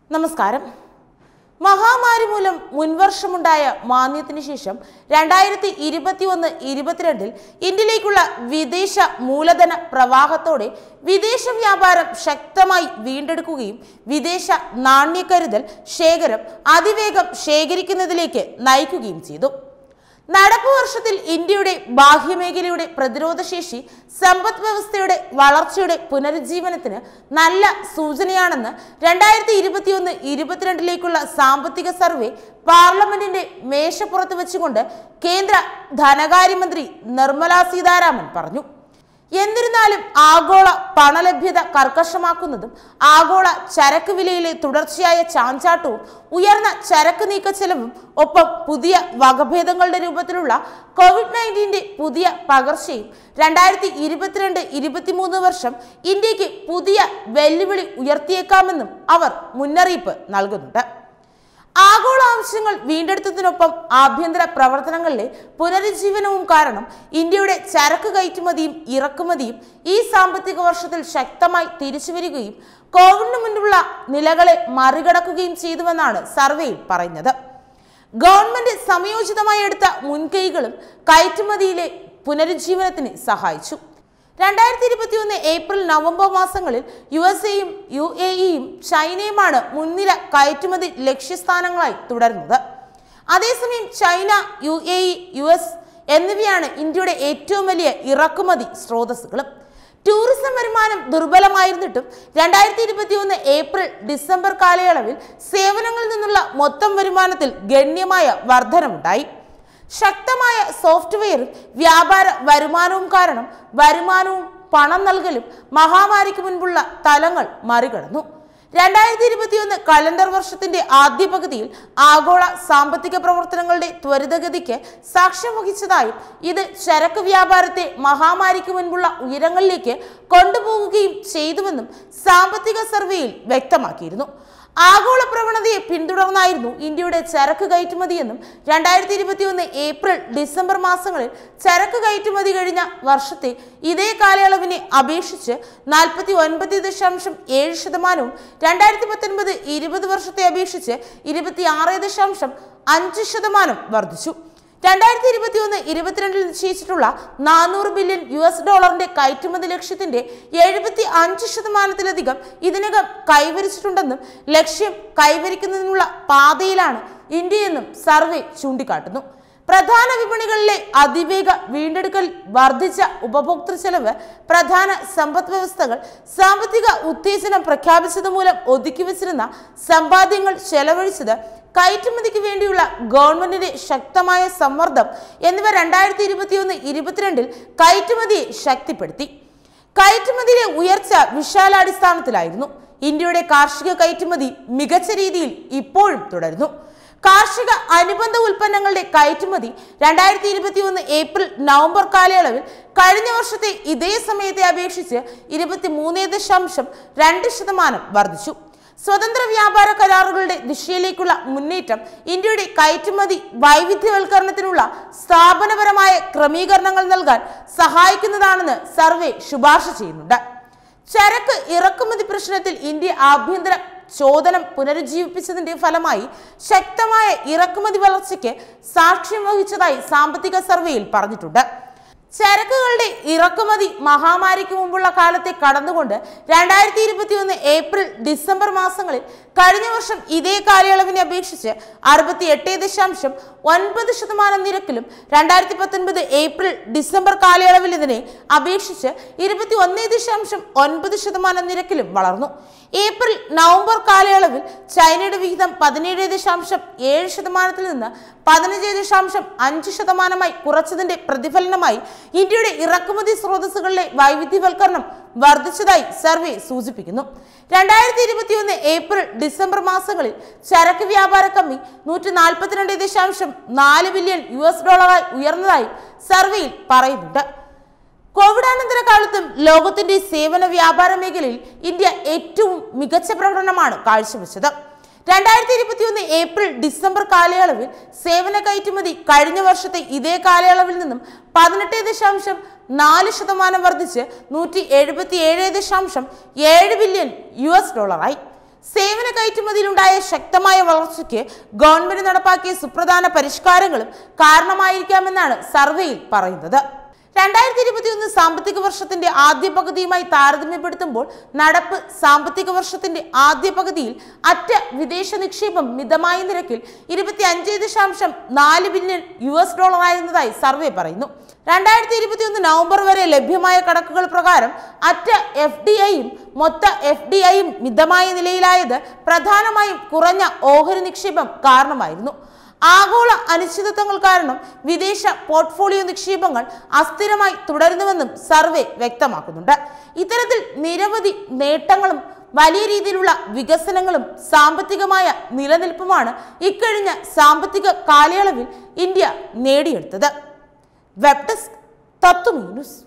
നമസ്കാരം മഹാമാരി മൂലം മുൻവർഷമുണ്ടായ മാന്ദ്യത്തിന് ശേഷം രണ്ടായിരത്തി ഇരുപത്തി ഒന്ന് ഇരുപത്തിരണ്ടിൽ ഇന്ത്യയിലേക്കുള്ള വിദേശ മൂലധന പ്രവാഹത്തോടെ വിദേശ വ്യാപാരം ശക്തമായി വീണ്ടെടുക്കുകയും വിദേശ നാണ്യക്കരുതൽ ശേഖരം അതിവേഗം ശേഖരിക്കുന്നതിലേക്ക് നയിക്കുകയും ചെയ്തു നടപ്പ് വർഷത്തിൽ ഇന്ത്യയുടെ ബാഹ്യമേഖലയുടെ പ്രതിരോധശേഷി സമ്പദ് വ്യവസ്ഥയുടെ വളർച്ചയുടെ പുനരുജ്ജീവനത്തിന് നല്ല സൂചനയാണെന്ന് രണ്ടായിരത്തി ഇരുപത്തിയൊന്ന് ഇരുപത്തിരണ്ടിലേക്കുള്ള സാമ്പത്തിക സർവേ പാർലമെന്റിന്റെ മേശപ്പുറത്ത് വെച്ചുകൊണ്ട് കേന്ദ്ര ധനകാര്യമന്ത്രി നിർമ്മല സീതാരാമൻ പറഞ്ഞു എന്നിരുന്നാലും ആഗോള പണലഭ്യത കർക്കശമാക്കുന്നതും ആഗോള ചരക്ക് വിലയിലെ തുടർച്ചയായ ചാഞ്ചാട്ടവും ഉയർന്ന ചരക്ക് നീക്ക ചെലവും ഒപ്പം പുതിയ വകഭേദങ്ങളുടെ രൂപത്തിലുള്ള കോവിഡ് നയൻറ്റീൻ്റെ പുതിയ പകർച്ചയും രണ്ടായിരത്തി ഇരുപത്തിരണ്ട് ഇരുപത്തിമൂന്ന് വർഷം ഇന്ത്യക്ക് പുതിയ വെല്ലുവിളി ഉയർത്തിയേക്കാമെന്നും അവർ മുന്നറിയിപ്പ് നൽകുന്നുണ്ട് ആഗോള ആവശ്യങ്ങൾ വീണ്ടെടുത്തതിനൊപ്പം ആഭ്യന്തര പ്രവർത്തനങ്ങളിലെ പുനരുജ്ജീവനവും കാരണം ഇന്ത്യയുടെ ചരക്ക് കയറ്റുമതിയും ഇറക്കുമതിയും ഈ സാമ്പത്തിക വർഷത്തിൽ ശക്തമായി തിരിച്ചുവരികയും കോവിഡിന് മുൻപുള്ള നിലകളെ മറികടക്കുകയും ചെയ്തുവെന്നാണ് സർവേയിൽ പറയുന്നത് ഗവൺമെന്റ് സമയോചിതമായി എടുത്ത മുൻകൈകളും കയറ്റുമതിയിലെ പുനരുജ്ജീവനത്തിന് സഹായിച്ചു രണ്ടായിരത്തി ഇരുപത്തി ഒന്ന് ഏപ്രിൽ നവംബർ മാസങ്ങളിൽ യു എസ് എയും യു എ ഇയും ചൈനയുമാണ് മുൻനിര കയറ്റുമതി ലക്ഷ്യസ്ഥാനങ്ങളായി തുടരുന്നത് അതേസമയം China U A E U S എന്നിവയാണ് ഇന്ത്യയുടെ ഏറ്റവും വലിയ ഇറക്കുമതി സ്രോതസ്സുകളും ടൂറിസം വരുമാനം ദുർബലമായിരുന്നിട്ടും രണ്ടായിരത്തി ഇരുപത്തി ഒന്ന് ഏപ്രിൽ ഡിസംബർ കാലയളവിൽ സേവനങ്ങളിൽ നിന്നുള്ള മൊത്തം വരുമാനത്തിൽ ഗണ്യമായ വർധനമുണ്ടായി ശക്തമായ സോഫ്റ്റ്വെയറും വ്യാപാര വരുമാനവും കാരണം വരുമാനവും പണം നൽകലും മഹാമാരിക്ക് മുൻപുള്ള തലങ്ങൾ മറികടന്നു രണ്ടായിരത്തി ഇരുപത്തിയൊന്ന് കലണ്ടർ വർഷത്തിന്റെ ആദ്യ പകുതിയിൽ ആഗോള സാമ്പത്തിക പ്രവർത്തനങ്ങളുടെ ത്വരിതഗതിക്ക് സാക്ഷ്യം വഹിച്ചതായും ഇത് ചരക്ക് വ്യാപാരത്തെ മഹാമാരിക്ക് മുൻപുള്ള ഉയരങ്ങളിലേക്ക് കൊണ്ടുപോകുകയും ചെയ്തുവെന്നും സാമ്പത്തിക സർവേയിൽ വ്യക്തമാക്കിയിരുന്നു ആഗോള പ്രവണതയെ പിന്തുടർന്നായിരുന്നു ഇന്ത്യയുടെ ചരക്ക് കയറ്റുമതിയെന്നും രണ്ടായിരത്തി ഇരുപത്തി ഒന്ന് ഏപ്രിൽ ഡിസംബർ മാസങ്ങളിൽ ചരക്ക് കയറ്റുമതി കഴിഞ്ഞ വർഷത്തെ ഇതേ കാലയളവിനെ അപേക്ഷിച്ച് നാൽപ്പത്തി ഒൻപത് ദശാംശം ഏഴ് ശതമാനവും രണ്ടായിരത്തി പത്തൊൻപത് ഇരുപത് വർഷത്തെ അപേക്ഷിച്ച് ഇരുപത്തി ആറ് ദശാംശം അഞ്ച് ശതമാനം വർദ്ധിച്ചു രണ്ടായിരത്തി ഇരുപത്തി ഒന്ന് ഇരുപത്തിരണ്ടിൽ നിശ്ചയിച്ചിട്ടുള്ള നാനൂറ് ബില്യൺ യു എസ് ഡോളറിന്റെ കയറ്റുമതി ലക്ഷ്യത്തിന്റെ എഴുപത്തി അഞ്ച് ശതമാനത്തിലധികം ഇതിനകം കൈവരിച്ചിട്ടുണ്ടെന്നും ലക്ഷ്യം കൈവരിക്കുന്നതിനുള്ള പാതയിലാണ് ഇന്ത്യയെന്നും സർവേ ചൂണ്ടിക്കാട്ടുന്നു പ്രധാന വിപണികളിലെ അതിവേഗ വീണ്ടെടുക്കൽ വർദ്ധിച്ച ഉപഭോക്തൃ ചെലവ് പ്രധാന സമ്പദ് വ്യവസ്ഥകൾ സാമ്പത്തിക ഉത്തേജനം പ്രഖ്യാപിച്ചത് മൂലം ഒതുക്കിവെച്ചിരുന്ന സമ്പാദ്യങ്ങൾ ചെലവഴിച്ചത് കയറ്റുമതിക്ക് വേണ്ടിയുള്ള ഗവൺമെന്റിന്റെ ശക്തമായ സമ്മർദ്ദം എന്നിവ രണ്ടായിരത്തി ഇരുപത്തിയൊന്ന് ഇരുപത്തിരണ്ടിൽ കയറ്റുമതിയെ ശക്തിപ്പെടുത്തി കയറ്റുമതിയിലെ ഉയർച്ച വിശാലാടിസ്ഥാനത്തിലായിരുന്നു ഇന്ത്യയുടെ കാർഷിക കയറ്റുമതി മികച്ച രീതിയിൽ ഇപ്പോഴും തുടരുന്നു കാർഷിക അനുബന്ധ ഉൽപ്പന്നങ്ങളുടെ കയറ്റുമതി രണ്ടായിരത്തി ഇരുപത്തി ഒന്ന് ഏപ്രിൽ നവംബർ കാലയളവിൽ കഴിഞ്ഞ വർഷത്തെ ഇതേ സമയത്തെ അപേക്ഷിച്ച് ഇരുപത്തി മൂന്ന് ദശാംശം രണ്ട് ശതമാനം വർദ്ധിച്ചു സ്വതന്ത്ര വ്യാപാര കരാറുകളുടെ ദിശയിലേക്കുള്ള മുന്നേറ്റം ഇന്ത്യയുടെ കയറ്റുമതി വൈവിധ്യവൽക്കരണത്തിനുള്ള സ്ഥാപനപരമായ ക്രമീകരണങ്ങൾ നൽകാൻ സഹായിക്കുന്നതാണെന്ന് സർവേ ശുപാർശ ചെയ്യുന്നുണ്ട് ചരക്ക് ഇറക്കുമതി പ്രശ്നത്തിൽ ഇന്ത്യ ആഭ്യന്തര ചോദനം പുനരുജ്ജീവിപ്പിച്ചതിന്റെ ഫലമായി ശക്തമായ ഇറക്കുമതി വളർച്ചയ്ക്ക് സാക്ഷ്യം വഹിച്ചതായി സാമ്പത്തിക സർവേയിൽ പറഞ്ഞിട്ടുണ്ട് ചരക്കുകളുടെ ഇറക്കുമതി മഹാമാരിക്ക് മുമ്പുള്ള കാലത്തെ കടന്നുകൊണ്ട് രണ്ടായിരത്തി ഇരുപത്തി ഒന്ന് ഏപ്രിൽ ഡിസംബർ മാസങ്ങളിൽ കഴിഞ്ഞ വർഷം ഇതേ കാലയളവിനെ അപേക്ഷിച്ച് അറുപത്തി എട്ട് ദശാംശം ഒൻപത് ശതമാനം നിരക്കിലും രണ്ടായിരത്തി പത്തൊൻപത് ഏപ്രിൽ ഡിസംബർ കാലയളവിൽ ഇതിനെ അപേക്ഷിച്ച് ഇരുപത്തി ഒന്ന് ദശാംശം ഒൻപത് ശതമാനം നിരക്കിലും വളർന്നു ഏപ്രിൽ നവംബർ കാലയളവിൽ ചൈനയുടെ വിഹിതം പതിനേഴ് ദശാംശം ഏഴ് ശതമാനത്തിൽ നിന്ന് പതിനഞ്ച് ദശാംശം അഞ്ച് ശതമാനമായി കുറച്ചതിന്റെ പ്രതിഫലനമായി ഇന്ത്യയുടെ ഇറക്കുമതി സ്രോതസ്സുകളിലെ വൈവിധ്യവൽക്കരണം വർദ്ധിച്ചതായി സർവേ സൂചിപ്പിക്കുന്നു രണ്ടായിരത്തി ഇരുപത്തിയൊന്ന് ഏപ്രിൽ ഡിസംബർ മാസങ്ങളിൽ ചരക്ക് വ്യാപാര കമ്മി നൂറ്റി നാൽപ്പത്തിരണ്ട് ദശാംശം നാല് ബില്യൺ യു എസ് ഡോളറായി ഉയർന്നതായും സർവേയിൽ പറയുന്നുണ്ട് കോവിഡാനന്തര കാലത്തും ലോകത്തിന്റെ സേവന വ്യാപാര മേഖലയിൽ ഇന്ത്യ ഏറ്റവും മികച്ച പ്രകടനമാണ് കാഴ്ചവെച്ചത് രണ്ടായിരത്തി ഇരുപത്തിയൊന്ന് ഏപ്രിൽ ഡിസംബർ കാലയളവിൽ സേവന കയറ്റുമതി കഴിഞ്ഞ വർഷത്തെ ഇതേ കാലയളവിൽ നിന്നും പതിനെട്ട് ദശാംശം നാല് ശതമാനം വർദ്ധിച്ച് നൂറ്റി എഴുപത്തി ഏഴ് ദശാംശം ഏഴ് ബില്യൺ യു എസ് ഡോളറായി സേവന കയറ്റുമതിയിലുണ്ടായ ശക്തമായ വളർച്ചയ്ക്ക് ഗവൺമെന്റ് നടപ്പാക്കിയ സുപ്രധാന പരിഷ്കാരങ്ങളും കാരണമായിരിക്കാമെന്നാണ് സർവേയിൽ പറയുന്നത് രണ്ടായിരത്തി ഇരുപത്തിയൊന്ന് സാമ്പത്തിക വർഷത്തിന്റെ ആദ്യ പകുതിയുമായി താരതമ്യപ്പെടുത്തുമ്പോൾ നടപ്പ് സാമ്പത്തിക വർഷത്തിന്റെ ആദ്യ പകുതിയിൽ അറ്റ വിദേശ നിക്ഷേപം മിതമായ നിരക്കിൽ ഇരുപത്തി അഞ്ച് ദശാംശം നാല് ബില്യൺ യു എസ് ഡോളർ ആയിരുന്നതായി സർവേ പറയുന്നു രണ്ടായിരത്തി ഇരുപത്തിയൊന്ന് നവംബർ വരെ ലഭ്യമായ കണക്കുകൾ പ്രകാരം അറ്റ എഫ് ഡി ഐയും മൊത്ത എഫ് ഡി ഐയും മിതമായ നിലയിലായത് പ്രധാനമായും കുറഞ്ഞ ഓഹരി നിക്ഷേപം കാരണമായിരുന്നു ആഗോള അനിശ്ചിതത്വങ്ങൾ കാരണം വിദേശ പോർട്ട്ഫോളിയോ നിക്ഷേപങ്ങൾ അസ്ഥിരമായി തുടരുന്നുവെന്നും സർവേ വ്യക്തമാക്കുന്നുണ്ട് ഇത്തരത്തിൽ നിരവധി നേട്ടങ്ങളും വലിയ രീതിയിലുള്ള വികസനങ്ങളും സാമ്പത്തികമായ നിലനിൽപ്പുമാണ് ഇക്കഴിഞ്ഞ സാമ്പത്തിക കാലയളവിൽ ഇന്ത്യ നേടിയെടുത്തത് വെബ് ഡെസ്ക് തത്വമീ ന്യൂസ്